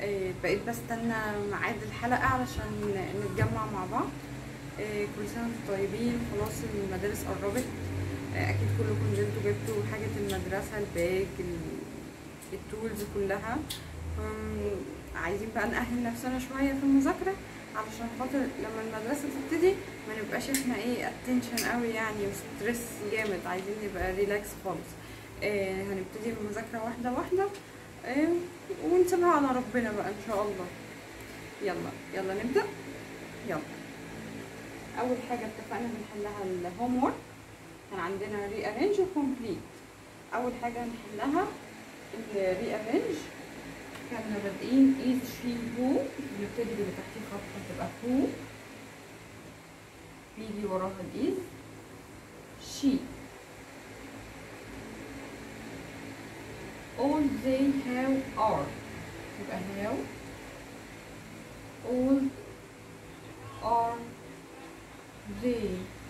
آه، بقيت بستنى ميعاد الحلقة علشان نتجمع مع بعض آه، كل سنة وانتم طيبين خلاص المدارس قربت آه، أكيد كلكم نزلتوا جبتوا حاجة المدرسة الباج ال- التولز كلها أم، عايزين بقى نأهل نفسنا شوية في المذاكرة علشان خاطر لما المدرسة تبتدي ما نبقاش احنا ايه اتنشن قوي يعني وستريس جامد عايزين نبقى ريلاكس خالص آه هنبتدي المذاكرة واحدة واحدة آه ونسيبها على ربنا بقى ان شاء الله يلا يلا نبدأ يلا اول حاجة اتفقنا بنحلها الهوم ورك كان عندنا ري ارينج وكومبليت اول حاجة هنحلها الري ارينج كنا بادئين is she who بنبتدي باللي تحتيه خط هتبقى who بيجي وراها الايز she all they have are يبقى how all are they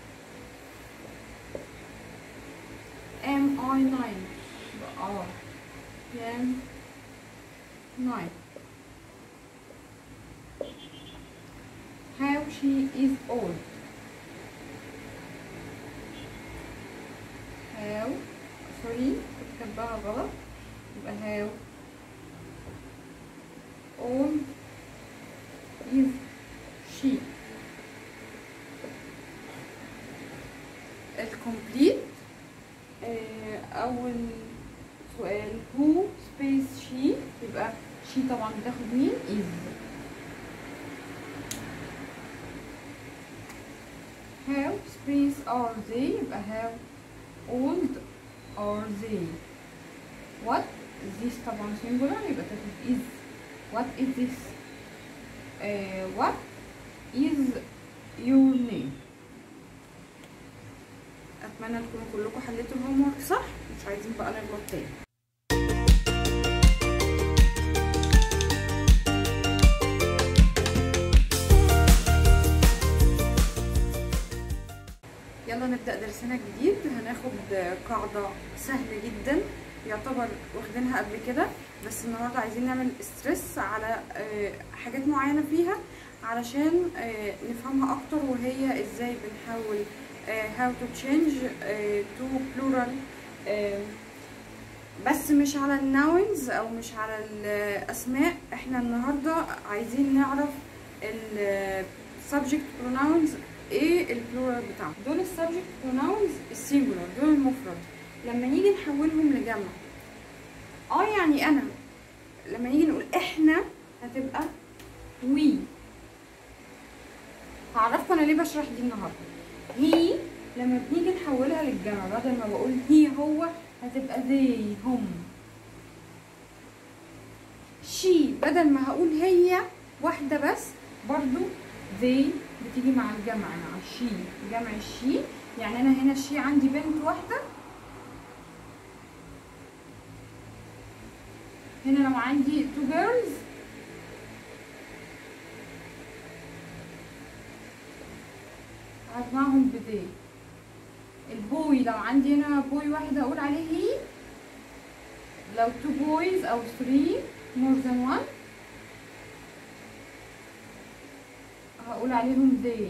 am I nine يبقى are am nine how she is old how sorry كنت كاتباها غلط يبقى how old is she الكومبليت اول سؤال who space she يبقى she طبعا بتاخد مين is how space are they يبقى how old are they what this طبعا singular يبقى تاخد is what is this uh, what is your name اتمنى تكونوا كلكم حليتوا الهوم ورك صح مش عايزين بقى نغلط تاني يلا نبدأ درسنا الجديد هناخد قاعدة سهلة جدا يعتبر واخدينها قبل كده بس النهارده عايزين نعمل ستريس على آه، حاجات معينة فيها علشان آه، نفهمها اكتر وهي ازاي بنحاول آه، how to change آه، to plural آه، بس مش على الناونز او مش على الاسماء احنا النهارده عايزين نعرف ال subject pronouns ايه البلورال بتاعهم دول السبجكت بروناونز السينجولار دول المفرد لما نيجي نحولهم لجمع اه يعني انا لما نيجي نقول احنا هتبقى وي هعرفكم انا ليه بشرح دي النهارده هي لما بنيجي نحولها للجمع بدل ما بقول هي هو هتبقى they هم شي بدل ما هقول هي واحدة بس برضو they بتيجي مع الجمع مع الشي جمع الشي يعني انا هنا الشي عندي بنت واحدة هنا لو عندي two girls هجمعهم ب they البوي لو عندي هنا بوي واحد هقول عليه هي لو two boys او three more than one هقول عليهم they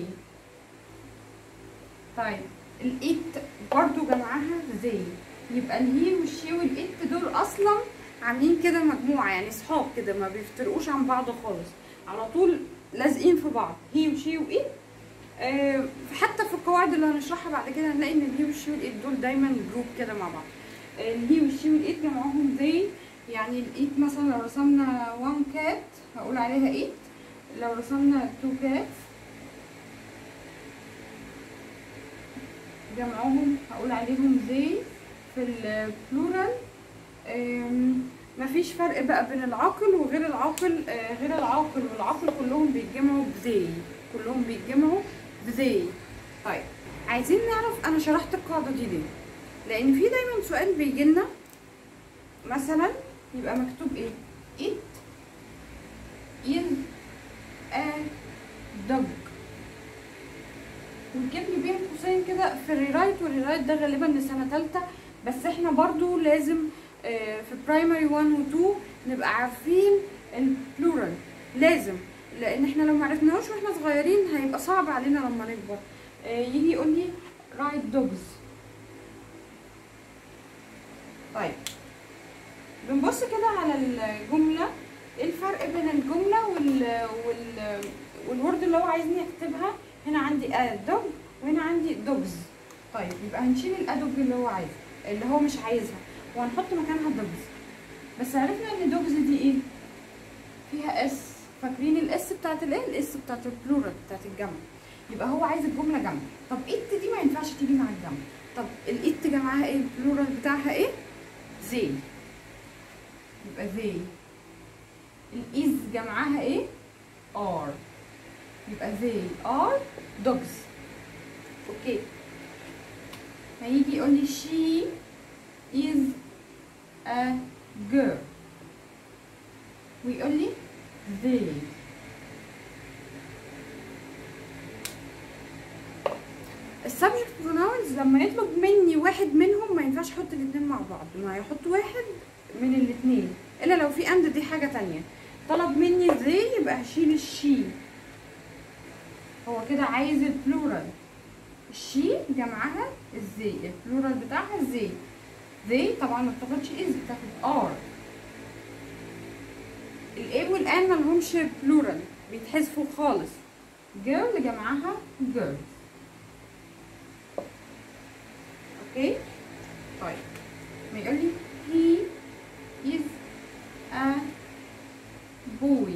طيب الإت برضو جمعها they يبقى الهي والشي والإت دول أصلا عاملين كده مجموعة يعني صحاب كده ما بيفترقوش عن بعض خالص على طول لازقين في بعض هي وشي وإت آه حتى في القواعد اللي هنشرحها بعد كده هنلاقي ان الهي والشي والإت دول دايما جروب كده مع بعض آه الهي والشي والإت جمعهم they يعني الإيت مثلا لو رسمنا one cat هقول عليها إيت لو رسمنا two cats جمعهم هقول عليهم they في البلورال مفيش فرق بقى بين العاقل وغير العاقل آه، غير العاقل والعاقل كلهم بيتجمعوا بذي كلهم بيتجمعوا بذي طيب عايزين نعرف انا شرحت القاعده دي ليه لان في دايما سؤال بيجي لنا مثلا يبقى مكتوب ايه it is a dog ونجيب لي بين قوسين كده في الريرايت والريرايت ده غالبا لسنه ثالثه بس احنا برضو لازم آه، في برايمري 1 و 2 نبقى عارفين البلورال لازم لان احنا لو ما عرفناهوش واحنا صغيرين هيبقى صعب علينا لما نكبر آه، يجي يقول لي رايت دوجز طيب بنبص كده على الجمله ايه الفرق بين الجمله وال وال والورد اللي هو عايزني اكتبها هنا عندي ا دوج وهنا عندي دوجز طيب يبقى هنشيل الادوج اللي هو عايزها اللي هو مش عايزها وهنحط مكانها دوجز بس عرفنا ان دوجز دي ايه فيها اس فاكرين الاس بتاعت الايه الاس بتاعت البلورال بتاعت الجمع يبقى هو عايز الجمله جمع طب ات دي ما ينفعش تيجي مع الجمع طب الات جمعها ايه البلورال بتاعها ايه زي يبقى زي الايز جمعها ايه ار يبقى زي ار دوجز اوكي هيجي يقول لي she is a girl ويقول لي they السبجكت بروناونز لما يطلب مني واحد منهم ما ينفعش احط الاتنين مع بعض ما يحط واحد من الاتنين الا لو في اند دي حاجه تانية طلب مني they يبقى هشيل الشي هو كده عايز البلورال الشي جمعها الزي البلورال بتاعها الزي زي طبعا ما بتاخدش از بتاخد ار الاي والان مالهمش بلورال بيتحذفوا خالص جيرل جمعها جيرلز اوكي طيب ما يقول لي he is a boy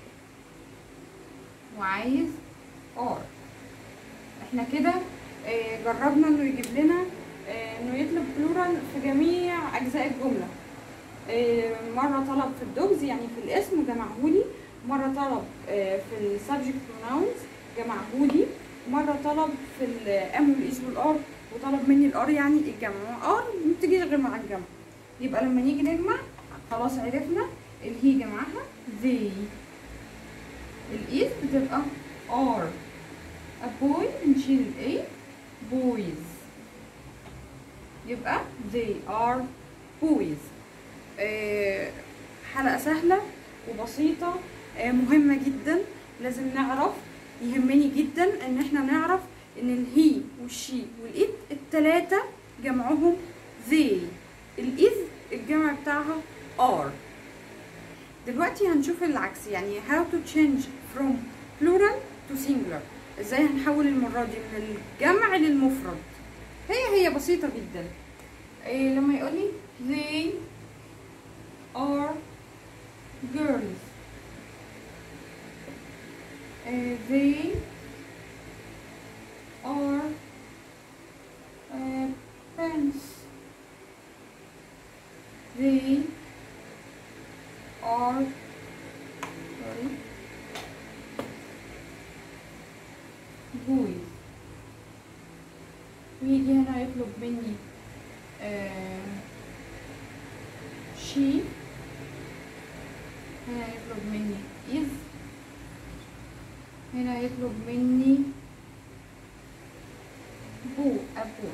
وعايز ار احنا كده آه، جربنا انه يجيب لنا آه، انه يطلب بلورال في جميع اجزاء الجمله آه، مره طلب في الدوجز يعني في الاسم جمعهولي مره طلب آه، في السبجكت بروناونز جمعهولي مره طلب في الام والايز والار وطلب مني الار يعني الجمع ار ما بتجيش غير مع الجمع يبقى لما نيجي نجمع خلاص عرفنا الهي جمعها they الايز بتبقى ار a boy نشيل ال a boys يبقى they are boys آه، حلقة سهلة وبسيطة آه، مهمة جدا لازم نعرف يهمني جدا ان احنا نعرف ان الهي والشي والإيد التلاتة جمعهم they الإذ الجمع بتاعها are دلوقتي هنشوف العكس يعني how to change from plural to singular ازاي هنحول المرة دي من الجمع للمفرد هي هي بسيطة جدا إيه لما يقولي they are girls إيه they are uh, pens they are sorry boys ويجي هنا يطلب مني آه she هنا يطلب مني is هنا يطلب مني بو أبو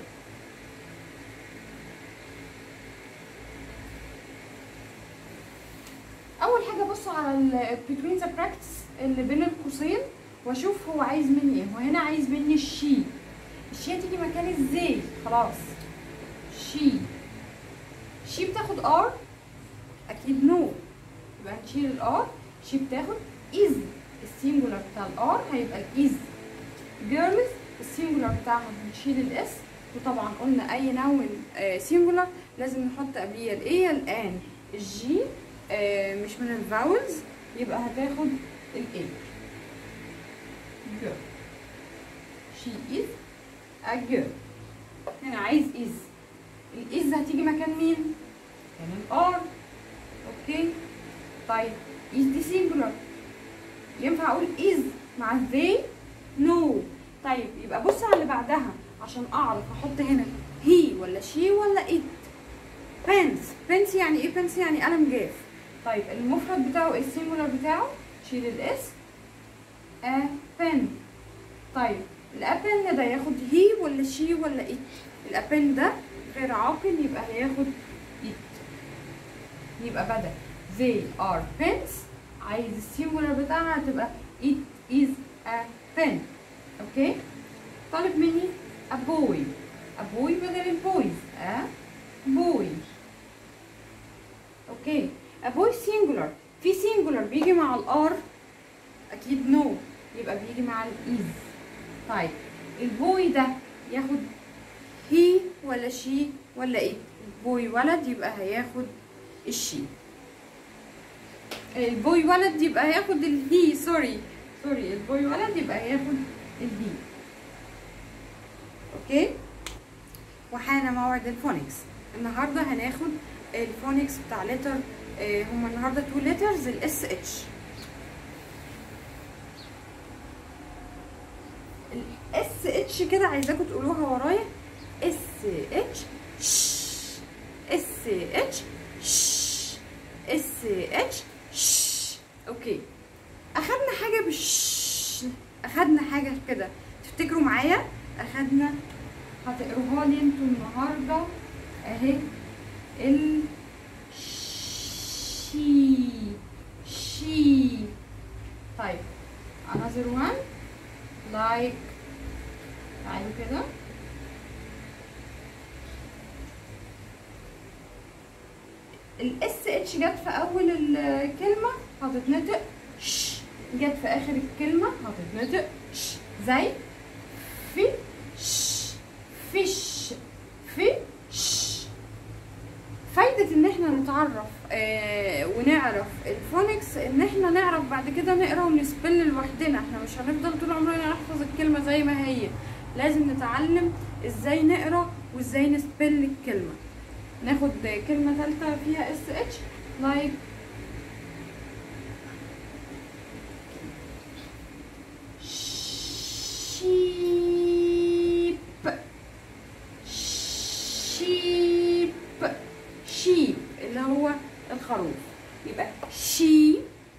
أول حاجة أبص على ال between the practice اللي بين القوسين وأشوف هو عايز مني إيه وهنا عايز مني الشي الشي هتيجي مكان الزي خلاص شي شي بتاخد ار اكيد نو يبقى هنشيل الار شي بتاخد از السينجولار بتاع الار هيبقى الاز جيرلز السينجولار بتاعها هنشيل الاس وطبعا قلنا اي نون سينجولار لازم نحط قبليه الاي الان الجي آه، مش من الفاولز يبقى هتاخد الاي جيرل شي از a girl هنا عايز is الاز هتيجي مكان مين؟ مكان الار اوكي طيب is دي singular ينفع اقول is مع they no طيب يبقى بص على اللي بعدها عشان اعرف احط هنا he ولا she ولا it pens pens يعني ايه pens يعني قلم جاف طيب المفرد بتاعه ايه السينجولار بتاعه شيل الاس a pen طيب الابن ده ياخد هي ولا شي ولا ايت الابن ده غير عاقل يبقى هياخد ايت يبقى بدل they are pens عايز السينجولار بتاعها تبقى it is a pen اوكي طالب مني a boy a boy بدل البويز a boy اوكي a boy singular في singular بيجي مع الار اكيد نو no. يبقى بيجي مع الايز طيب البوي ده ياخد هي ولا شي ولا ايه البوي ولد يبقى هياخد الشي البوي ولد يبقى هياخد الهي سوري سوري البوي ولد يبقى هياخد الهي اوكي وحان موعد الفونكس النهارده هناخد الفونكس بتاع لتر آه هما النهارده تو لترز الاس اتش الاس اتش كده عايزاكم تقولوها ورايا اس اتش اس اتش اس اتش اوكي اخدنا حاجه بالش اخدنا حاجه كده تفتكروا معايا اخدنا هتقروها لي انتوا النهارده اهي ال شي شي طيب another one like تعالوا كده الاس اتش جت في اول الكلمه هتتنطق ش جت في اخر الكلمه هتتنطق ش زي في ش فيش في ش فايدة ان احنا نتعرف آه ونعرف الفونكس ان احنا نعرف بعد كده نقرا ونسبل لوحدنا احنا مش هنفضل طول عمرنا نحفظ الكلمة زي ما هي لازم نتعلم ازاي نقرا وازاي نسبل الكلمة ناخد كلمة ثالثة فيها اس اتش لايك شيب شيب شيب اللي هو الخروف يبقى شي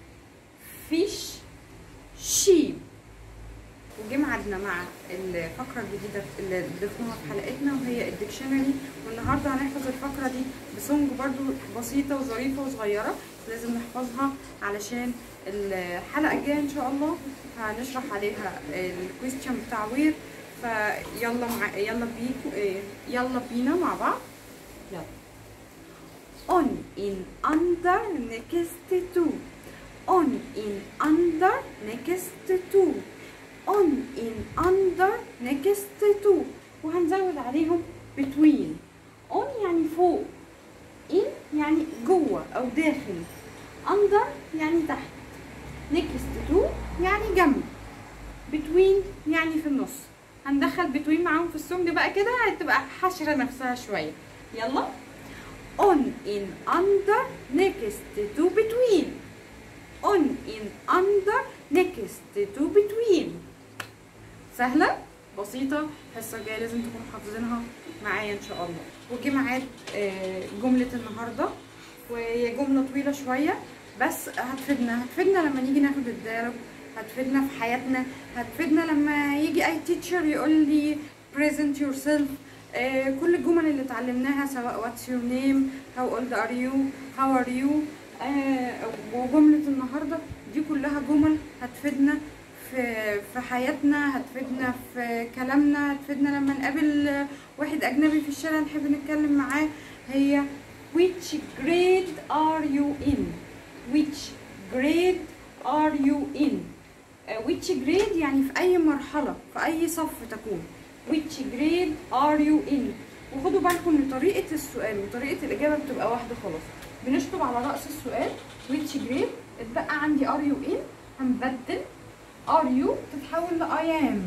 فيش شيب وجه ميعادنا مع الفقرة الجديدة اللي ضفناها في حلقتنا وهي الديكشنري والنهارده هنحفظ الفقرة دي بسونج برضو بسيطة وظريفة وصغيرة لازم نحفظها علشان الحلقة الجاية ان شاء الله هنشرح عليها الكويستشن بتاع وير فيلا مع يلا بيكو يلا بينا مع بعض يلا on in under next to on in under next to on in under next to وهنزود عليهم between on يعني فوق in يعني جوه او داخل under يعني تحت next to يعني جنب between يعني في النص هندخل between معاهم في السونج بقى كده هتبقى حشرة نفسها شوية يلا on in under next to between on in under next to between سهلة بسيطة الحصة الجاية لازم تكونوا حافظينها معايا ان شاء الله وجي ميعاد جملة النهاردة وهي جملة طويلة شوية بس هتفيدنا هتفيدنا لما نيجي ناخد الدرب هتفيدنا في حياتنا هتفيدنا لما يجي اي تيتشر يقول لي present yourself آه كل الجمل اللي اتعلمناها سواء what's your name how old are you how are you آه وجملة النهاردة دي كلها جمل هتفيدنا في في حياتنا هتفيدنا في كلامنا هتفيدنا لما نقابل واحد اجنبي في الشارع نحب نتكلم معاه هي which grade are you in which grade are you in uh, which grade يعني في اي مرحلة في اي صف تكون which grade are you in وخدوا بالكم من طريقة السؤال وطريقة الإجابة بتبقى واحدة خلاص بنشطب على رأس السؤال which grade اتبقى عندي are you in هنبدل are you تتحول ل I am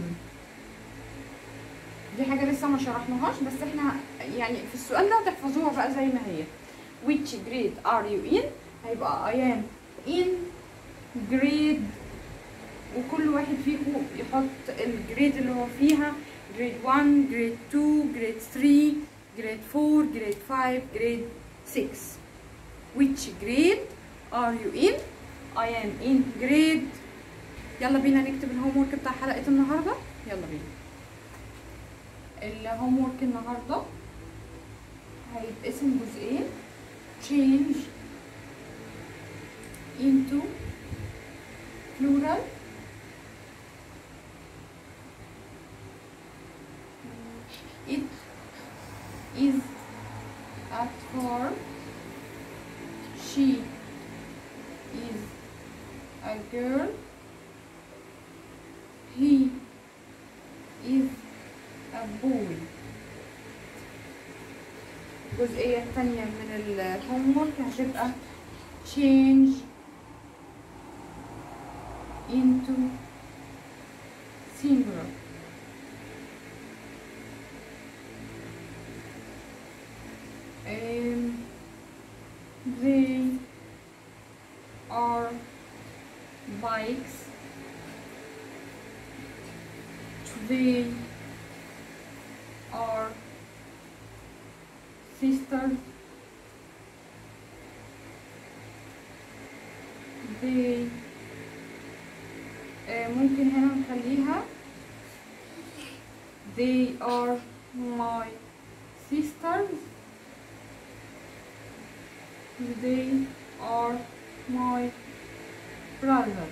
دي حاجة لسه ما شرحناهاش بس احنا يعني في السؤال ده تحفظوها بقى زي ما هي which grade are you in هيبقى I am in grade وكل واحد فيكم يحط الجريد اللي هو فيها grade 1 grade 2 grade 3 grade 4 grade 5 grade 6 which grade are you in I am in grade يلا بينا نكتب الهوم ورك بتاع حلقة النهاردة يلا بينا الهوم ورك النهاردة هيتقسم جزئين change into plural it is at farm she is a girl he is a boy الجزئية الثانية من الهومورك هتبقى change into singular um, they are bikes they are sisters they آه، ممكن هنا نخليها they are my sisters they are my brothers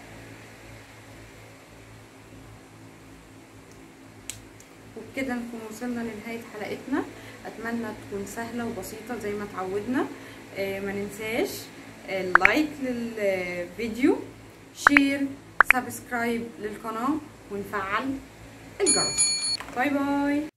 وبكده نكون وصلنا لنهاية حلقتنا أتمنى تكون سهلة وبسيطة زي ما اتعودنا آه، ما ننساش اللايك للفيديو شير سبسكرايب للقناة ونفعل الجرس باي باي